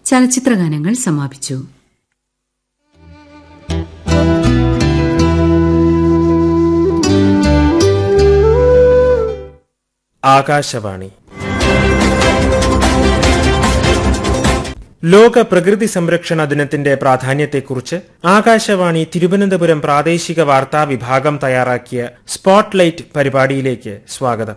ചലച്ചിത്രഗാനങ്ങൾ സമാപിച്ചു ആകാശവാണി ലോക പ്രകൃതി സംരക്ഷണ ദിനത്തിന്റെ പ്രാധാന്യത്തെക്കുറിച്ച് ആകാശവാണി തിരുവനന്തപുരം പ്രാദേശിക വാർത്താ വിഭാഗം തയ്യാറാക്കിയ സ്പോട്ട്ലൈറ്റ് പരിപാടിയിലേക്ക് സ്വാഗതം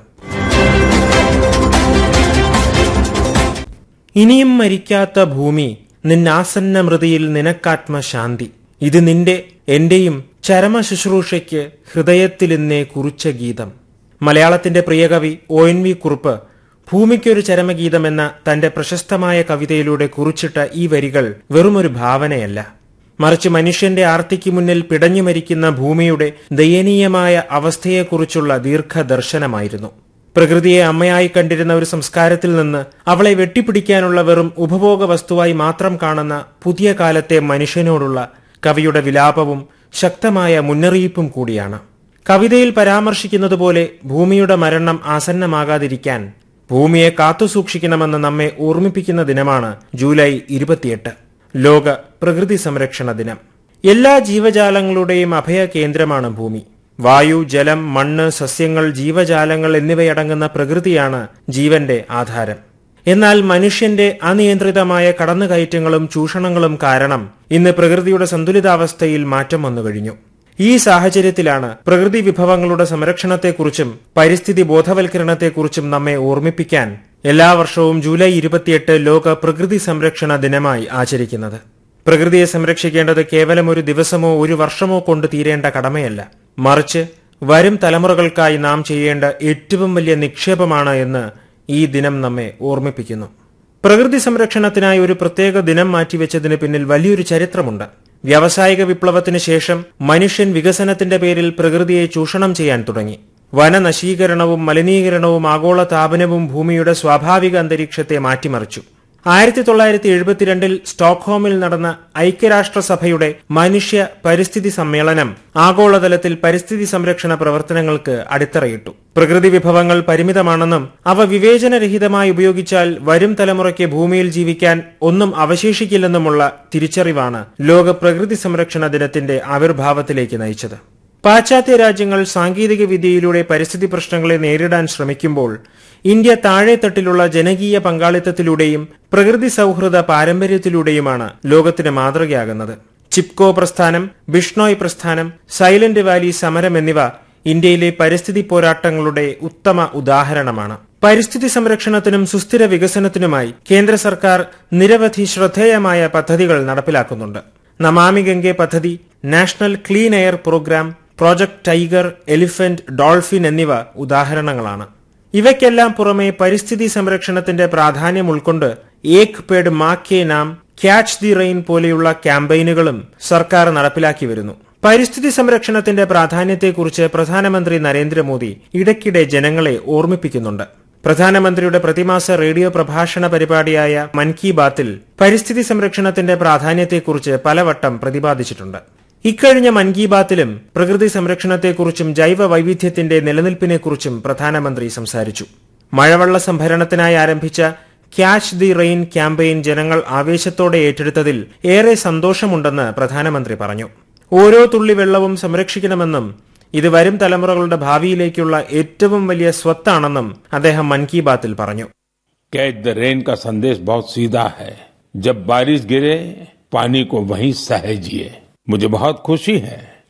ഇനിയും മരിക്കാത്ത ഭൂമി നിന്നാസന്ന മൃതിയിൽ നിനക്കാത്മശാന്തി ഇത് നിന്റെ എന്റെയും ചരമ ശുശ്രൂഷയ്ക്ക് ഹൃദയത്തിലിന്നേ കുറിച്ച ഗീതം മലയാളത്തിന്റെ പ്രിയകവി ഒ എൻ വി കുറുപ്പ് ഭൂമിക്കൊരു ചരമഗീതം എന്ന തന്റെ പ്രശസ്തമായ കവിതയിലൂടെ കുറിച്ചിട്ട ഈ വരികൾ വെറുമൊരു ഭാവനയല്ല മറിച്ച് മനുഷ്യന്റെ ആർത്തിക്ക് മുന്നിൽ പിടഞ്ഞു മരിക്കുന്ന ഭൂമിയുടെ ദയനീയമായ അവസ്ഥയെക്കുറിച്ചുള്ള ദീർഘദർശനമായിരുന്നു പ്രകൃതിയെ അമ്മയായി കണ്ടിരുന്ന ഒരു സംസ്കാരത്തിൽ നിന്ന് അവളെ വെട്ടിപ്പിടിക്കാനുള്ള വെറും ഉപഭോഗ വസ്തുവായി മാത്രം കാണുന്ന പുതിയ കാലത്തെ മനുഷ്യനോടുള്ള കവിയുടെ വിലാപവും ശക്തമായ മുന്നറിയിപ്പും കൂടിയാണ് കവിതയിൽ പരാമർശിക്കുന്നതുപോലെ ഭൂമിയുടെ മരണം ആസന്നമാകാതിരിക്കാൻ ഭൂമിയെ കാത്തുസൂക്ഷിക്കണമെന്ന് നമ്മെ ഓർമ്മിപ്പിക്കുന്ന ദിനമാണ് ജൂലൈ ഇരുപത്തിയെട്ട് ലോക പ്രകൃതി സംരക്ഷണ ദിനം എല്ലാ ജീവജാലങ്ങളുടെയും അഭയ കേന്ദ്രമാണ് ഭൂമി വായു ജലം മണ്ണ് സസ്യങ്ങൾ ജീവജാലങ്ങൾ എന്നിവയടങ്ങുന്ന പ്രകൃതിയാണ് ജീവന്റെ ആധാരം എന്നാൽ മനുഷ്യന്റെ അനിയന്ത്രിതമായ കടന്നുകയറ്റങ്ങളും ചൂഷണങ്ങളും കാരണം ഇന്ന് പ്രകൃതിയുടെ സന്തുലിതാവസ്ഥയിൽ മാറ്റം വന്നു കഴിഞ്ഞു ഈ സാഹചര്യത്തിലാണ് പ്രകൃതി വിഭവങ്ങളുടെ സംരക്ഷണത്തെക്കുറിച്ചും പരിസ്ഥിതി ബോധവൽക്കരണത്തെക്കുറിച്ചും നമ്മെ ഓർമ്മിപ്പിക്കാൻ എല്ലാ വർഷവും ജൂലൈ ഇരുപത്തിയെട്ട് ലോക പ്രകൃതി സംരക്ഷണ ദിനമായി ആചരിക്കുന്നത് പ്രകൃതിയെ സംരക്ഷിക്കേണ്ടത് കേവലം ഒരു ദിവസമോ ഒരു വർഷമോ കൊണ്ട് തീരേണ്ട കടമയല്ല മറിച്ച് വരും തലമുറകൾക്കായി നാം ചെയ്യേണ്ട ഏറ്റവും വലിയ നിക്ഷേപമാണ് എന്ന് ഈ ദിനം നമ്മെ ഓർമ്മിപ്പിക്കുന്നു പ്രകൃതി സംരക്ഷണത്തിനായി ഒരു പ്രത്യേക ദിനം മാറ്റിവെച്ചതിന് പിന്നിൽ വലിയൊരു ചരിത്രമുണ്ട് വ്യാവസായിക വിപ്ലവത്തിന് ശേഷം മനുഷ്യൻ വികസനത്തിന്റെ പേരിൽ പ്രകൃതിയെ ചൂഷണം ചെയ്യാൻ തുടങ്ങി വനനശീകരണവും മലിനീകരണവും ആഗോള താപനവും ഭൂമിയുടെ സ്വാഭാവിക അന്തരീക്ഷത്തെ മാറ്റിമറിച്ചു ആയിരത്തി തൊള്ളായിരത്തി എഴുപത്തിരണ്ടിൽ സ്റ്റോക്ക്ഹോമിൽ നടന്ന ഐക്യരാഷ്ട്രസഭയുടെ മനുഷ്യ പരിസ്ഥിതി സമ്മേളനം ആഗോളതലത്തിൽ പരിസ്ഥിതി സംരക്ഷണ പ്രവർത്തനങ്ങൾക്ക് അടിത്തറയിട്ടു പ്രകൃതി വിഭവങ്ങൾ പരിമിതമാണെന്നും അവ വിവേചനരഹിതമായി ഉപയോഗിച്ചാൽ വരും തലമുറയ്ക്ക് ഭൂമിയിൽ ജീവിക്കാൻ ഒന്നും അവശേഷിക്കില്ലെന്നുമുള്ള തിരിച്ചറിവാണ് ലോക പ്രകൃതി സംരക്ഷണ ദിനത്തിന്റെ ആവിർഭാവത്തിലേക്ക് നയിച്ചത് പാശ്ചാത്യ രാജ്യങ്ങൾ സാങ്കേതിക വിദ്യയിലൂടെ പരിസ്ഥിതി പ്രശ്നങ്ങളെ നേരിടാൻ ശ്രമിക്കുമ്പോൾ ഇന്ത്യ താഴെത്തട്ടിലുള്ള ജനകീയ പങ്കാളിത്തത്തിലൂടെയും പ്രകൃതി സൌഹൃദ പാരമ്പര്യത്തിലൂടെയുമാണ് ലോകത്തിന് മാതൃകയാകുന്നത് ചിപ്കോ പ്രസ്ഥാനം ബിഷ്ണോയ് പ്രസ്ഥാനം സൈലന്റ് വാലി സമരം എന്നിവ ഇന്ത്യയിലെ പരിസ്ഥിതി പോരാട്ടങ്ങളുടെ ഉത്തമ ഉദാഹരണമാണ് പരിസ്ഥിതി സംരക്ഷണത്തിനും സുസ്ഥിര വികസനത്തിനുമായി കേന്ദ്ര സർക്കാർ നിരവധി ശ്രദ്ധേയമായ പദ്ധതികൾ നടപ്പിലാക്കുന്നുണ്ട് നമാമി ഗംഗെ പദ്ധതി national clean air programme project tiger elephant dolphin എന്നിവ ഉദാഹരണങ്ങളാണ് ഇവയ്ക്കെല്ലാം പുറമെ പരിസ്ഥിതി സംരക്ഷണത്തിന്റെ പ്രാധാന്യം ഉൾക്കൊണ്ട് ഏക് പേഡ് മാ കെ നാം ക്യാച്ച് ദി റെയിൻ പോലെയുള്ള ക്യാമ്പയിനുകളും സർക്കാർ നടപ്പിലാക്കി വരുന്നു പരിസ്ഥിതി സംരക്ഷണത്തിന്റെ പ്രാധാന്യത്തെക്കുറിച്ച് പ്രധാനമന്ത്രി നരേന്ദ്രമോദി ഇടയ്ക്കിടെ ജനങ്ങളെ ഓർമ്മിപ്പിക്കുന്നുണ്ട് പ്രധാനമന്ത്രിയുടെ പ്രതിമാസ റേഡിയോ പ്രഭാഷണ പരിപാടിയായ മൻ കി ബാത്തിൽ പരിസ്ഥിതി സംരക്ഷണത്തിന്റെ പ്രാധാന്യത്തെക്കുറിച്ച് പലവട്ടം പ്രതിപാദിച്ചിട്ടുണ്ട് ഇക്കഴിഞ്ഞ മൻ കി ബാത്തിലും പ്രകൃതി സംരക്ഷണത്തെക്കുറിച്ചും ജൈവ വൈവിധ്യത്തിന്റെ നിലനിൽപ്പിനെക്കുറിച്ചും പ്രധാനമന്ത്രി സംസാരിച്ചു മഴവെള്ള സംഭരണത്തിനായി ആരംഭിച്ച ക്യാച്ച് ദി റെയിൻ ക്യാമ്പയിൻ ജനങ്ങൾ ആവേശത്തോടെ ഏറ്റെടുത്തതിൽ ഏറെ സന്തോഷമുണ്ടെന്ന് പ്രധാനമന്ത്രി പറഞ്ഞു ഓരോ തുള്ളി വെള്ളവും സംരക്ഷിക്കണമെന്നും ഇത് വരും തലമുറകളുടെ ഭാവിയിലേക്കുള്ള ഏറ്റവും വലിയ സ്വത്താണെന്നും അദ്ദേഹം മൻ കി ബാത്തിൽ പറഞ്ഞു कैच द रेन का संदेश बहुत सीधा है जब बारिश गिरे पानी को वहीं सहेजिए मुझे बहुत खुशी है